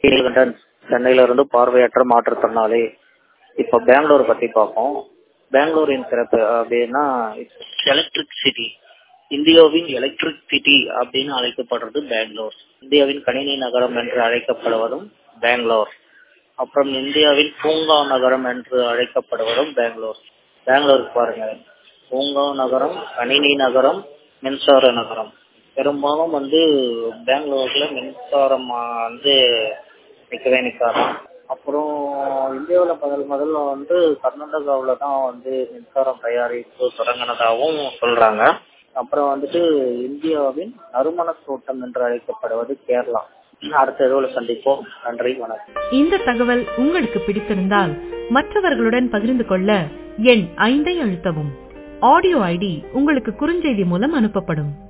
நீலகண்டன் சென்னையில இருந்து பார்வையற்ற மாற்றுத்திறனாளி இப்போ பெங்களூர் பத்தி பார்ப்போம் பெங்களூரின் சிறப்பு அப்படின்னா எலக்ட்ரிக் சிட்டி இந்தியாவின் எலக்ட்ரிக் சிட்டி அப்படின்னு அழைக்கப்படுறது பெங்களூர் இந்தியாவின் கணினி நகரம் என்று அழைக்கப்படுவதும் பெங்களூர் அப்புறம் இந்தியாவின் பூங்கா நகரம் என்று அழைக்கப்படுவதும் பெங்களூர் பெங்களூருக்கு பாருங்க பூங்கா நகரம் கணினி நகரம் மின்சார நகரம் பெரும்பாலும் வந்து பெங்களூர்ல மின்சாரம் வந்து நிற்கவே நிற்காதான் அப்புறம் இந்தியாவில் முதல் முதல்ல வந்து கர்நாடகாவில் தான் வந்து மின்சாரம் தயாரிப்பு தொடங்கினதாகவும் சொல்றாங்க அப்புறம் வந்துட்டு இந்தியாவின் நறுமண தோட்டம் என்று அழைக்கப்படுவது கேரளா அடுத்த இதுவில் சந்திப்போம் நன்றி வணக்கம் இந்த தகவல் உங்களுக்கு பிடித்திருந்தால் மற்றவர்களுடன் பகிர்ந்து கொள்ள எண் ஐந்தை அழுத்தவும் ஆடியோ ஐடி உங்களுக்கு குறுஞ்செய்தி மூலம் அனுப்பப்படும்